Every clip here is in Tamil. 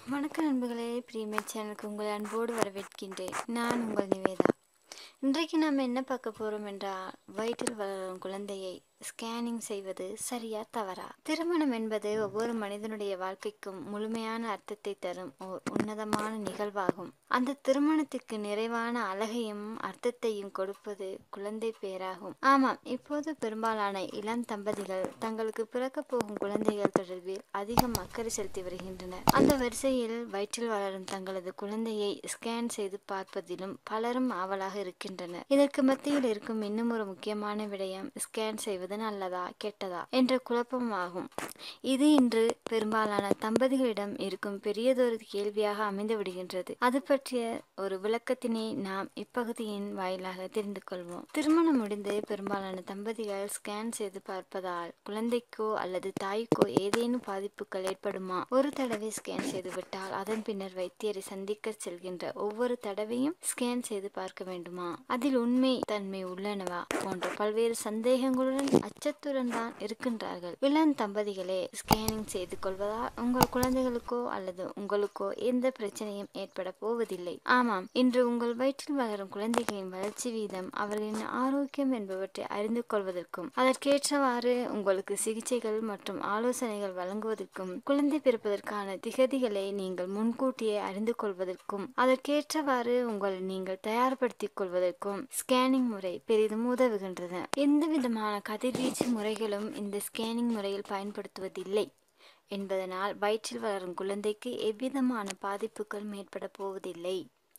வணக்கம் நண்பர்களே ப்ரீமியர் சேனலுக்கு உங்களை அன்போடு வரவேற்கின்றேன் நான் உங்கள் நிவேதா இன்றைக்கு நாம் என்ன பார்க்க போகிறோம் என்றால் வயிற்றில் வளரும் குழந்தையை ஸ்கேனிங் செய்வது சரியா தவறா திருமணம் என்பது ஒவ்வொரு மனிதனுடைய வாழ்க்கைக்கும் முழுமையான அர்த்தத்தை தரும் ஓர் உன்னதமான நிகழ்வாகும் அந்த திருமணத்திற்கு நிறைவான அழகையும் அர்த்தத்தையும் கொடுப்பது குழந்தை பேராகும் ஆமாம் இப்போது பெரும்பாலான இளம் தம்பதிகள் தங்களுக்கு பிறக்கப் போகும் குழந்தைகள் தொடர்பில் அதிகம் அக்கறை செலுத்தி வருகின்றனர் அந்த வரிசையில் வயிற்றில் வளரும் தங்களது குழந்தையை ஸ்கேன் செய்து பார்ப்பதிலும் பலரும் ஆவலாக இருக்கின்றனர் இதற்கு மத்தியில் இருக்கும் இன்னும் ஒரு முக்கியமான விடயம் ஸ்கேன் செய்வது நல்லதா கெட்டதா என்ற குழப்பமாகும் இது இன்று பெரும்பாலான தம்பதிகளிடம் இருக்கும் பெரியதொரு கேள்வியாக அமைந்து விடுகின்றது அது பற்றிய ஒரு விளக்கத்தினை நாம் இப்பகுதியின் வாயிலாக தெரிந்து கொள்வோம் திருமணம் முடிந்து பெரும்பாலான தம்பதிகள் ஸ்கேன் செய்து பார்ப்பதால் குழந்தைக்கோ அல்லது தாய்க்கோ ஏதேனும் பாதிப்புகள் ஏற்படுமா ஒரு தடவை ஸ்கேன் செய்து விட்டால் அதன் பின்னர் வைத்தியரை சந்திக்க செல்கின்ற ஒவ்வொரு தடவையும் ஸ்கேன் செய்து பார்க்க வேண்டுமா அதில் உண்மை தன்மை உள்ளனவா போன்ற பல்வேறு சந்தேகங்களுடன் அச்சத்துடன் தான் இருக்கின்றார்கள் இளம் தம்பதிகளே ஸ்கேனிங் செய்து கொள்வதால் உங்கள் குழந்தைகளுக்கோ அல்லது உங்களுக்கோ எந்த பிரச்சனையும் ஏற்பட போவதில்லை ஆமாம் இன்று உங்கள் வயிற்றில் வளரும் குழந்தைகளின் வளர்ச்சி வீதம் அவர்களின் ஆரோக்கியம் என்பவற்றை அறிந்து கொள்வதற்கும் அதற்கேற்றவாறு உங்களுக்கு சிகிச்சைகள் மற்றும் ஆலோசனைகள் வழங்குவதற்கும் குழந்தை பிறப்பதற்கான திகதிகளை நீங்கள் முன்கூட்டியே அறிந்து கொள்வதற்கும் அதற்கேற்றவாறு உங்களை நீங்கள் தயார்படுத்திக் கொள்வதற்கும் ஸ்கேனிங் முறை பெரிதும் உதவுகின்றன எந்த விதமான கதிர்வீச்சு முறைகளும் இந்த ஸ்கேனிங் முறையில் பயன்படுத்துவதில்லை என்பதனால் வயிற்றில் வளரும் குழந்தைக்கு எவ்விதமான பாதிப்புகளும் ஏற்பட போவதில்லை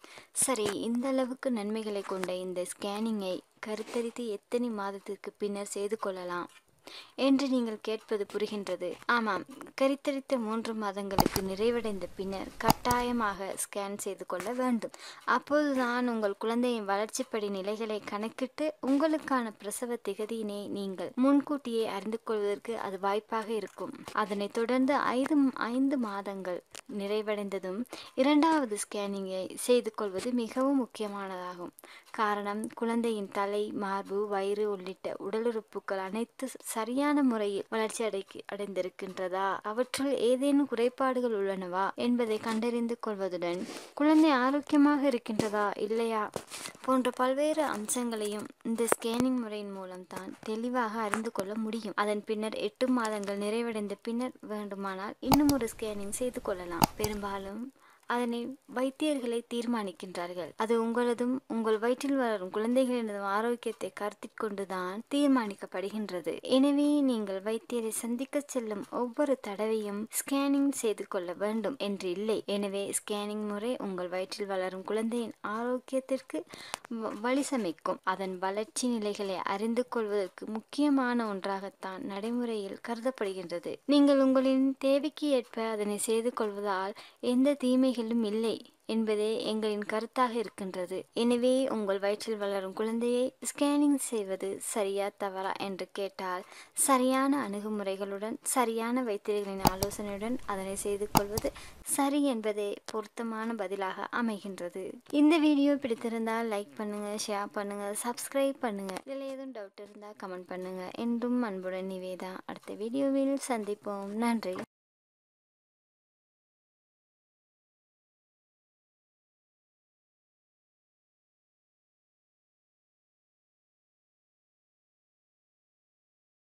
சரி இந்த அளவுக்கு நன்மைகளை கொண்ட இந்த ஸ்கேனிங்கை கருத்தரித்து எத்தனை மாதத்திற்கு பின்னர் செய்து கொள்ளலாம் என்று நீங்கள் கேட்பது புரிகின்றது ஆமாம் கருத்தரித்த மூன்று மாதங்களுக்கு நிறைவடைந்த பின்னர் கட்டாயமாக ஸ்கேன் செய்து கொள்ள வேண்டும் அப்போதுதான் உங்கள் குழந்தையின் வளர்ச்சிப்படி நிலைகளை கணக்கிட்டு உங்களுக்கான பிரசவ திகதியினை நீங்கள் முன்கூட்டியே அறிந்து கொள்வதற்கு அது வாய்ப்பாக இருக்கும் அதனைத் தொடர்ந்து ஐந்து ஐந்து மாதங்கள் நிறைவடைந்ததும் இரண்டாவது ஸ்கேனிங்கை செய்து கொள்வது மிகவும் முக்கியமானதாகும் காரணம் குழந்தையின் தலை மார்பு வயிறு உள்ளிட்ட உடலுறுப்புகள் அனைத்து சரியான முறையில் வளர்ச்சி அடை அடைந்திருக்கின்றதா அவற்றுள் ஏதேனும் குறைபாடுகள் உள்ளனவா என்பதை கண்டறிந்து கொள்வதுடன் குழந்தை ஆரோக்கியமாக இருக்கின்றதா இல்லையா போன்ற பல்வேறு அம்சங்களையும் இந்த ஸ்கேனிங் முறையின் மூலம் தான் தெளிவாக அறிந்து கொள்ள முடியும் அதன் பின்னர் எட்டு மாதங்கள் நிறைவடைந்த பின்னர் வேண்டுமானால் இன்னும் ஒரு ஸ்கேனிங் செய்து கொள்ளலாம் பெரும்பாலும் அதனை வைத்தியர்களை தீர்மானிக்கின்றார்கள் அது உங்களதும் உங்கள் வயிற்றில் வளரும் குழந்தைகளினதும் ஆரோக்கியத்தை கருத்தில் கொண்டுதான் தீர்மானிக்கப்படுகின்றது எனவே நீங்கள் வைத்தியரை சந்திக்க செல்லும் ஒவ்வொரு தடவையும் ஸ்கேனிங் செய்து கொள்ள வேண்டும் என்று இல்லை எனவே ஸ்கேனிங் முறை உங்கள் வயிற்றில் வளரும் குழந்தையின் ஆரோக்கியத்திற்கு வழி சமைக்கும் அதன் வளர்ச்சி நிலைகளை அறிந்து கொள்வதற்கு முக்கியமான ஒன்றாகத்தான் நடைமுறையில் கருதப்படுகின்றது நீங்கள் உங்களின் தேவைக்கு ஏற்ப அதனை செய்து கொள்வதால் எந்த தீமைகளும் இல்லை என்பதே எங்களின் கருத்தாக இருக்கின்றது எனவே உங்கள் வயிற்றில் வளரும் குழந்தையை ஸ்கேனிங் செய்வது சரியா தவறா என்று கேட்டால் சரியான அணுகுமுறைகளுடன் சரியான வைத்தியர்களின் ஆலோசனையுடன் அதனை செய்து கொள்வது சரி என்பதே பொருத்தமான பதிலாக அமைகின்றது இந்த வீடியோ பிடித்திருந்தால் லைக் பண்ணுங்க ஷேர் பண்ணுங்க சப்ஸ்கிரைப் பண்ணுங்க இதில் ஏதும் டவுட் இருந்தால் கமெண்ட் பண்ணுங்க என்றும் அன்புடன் நிவேதா அடுத்த வீடியோவில் சந்திப்போம் நன்றி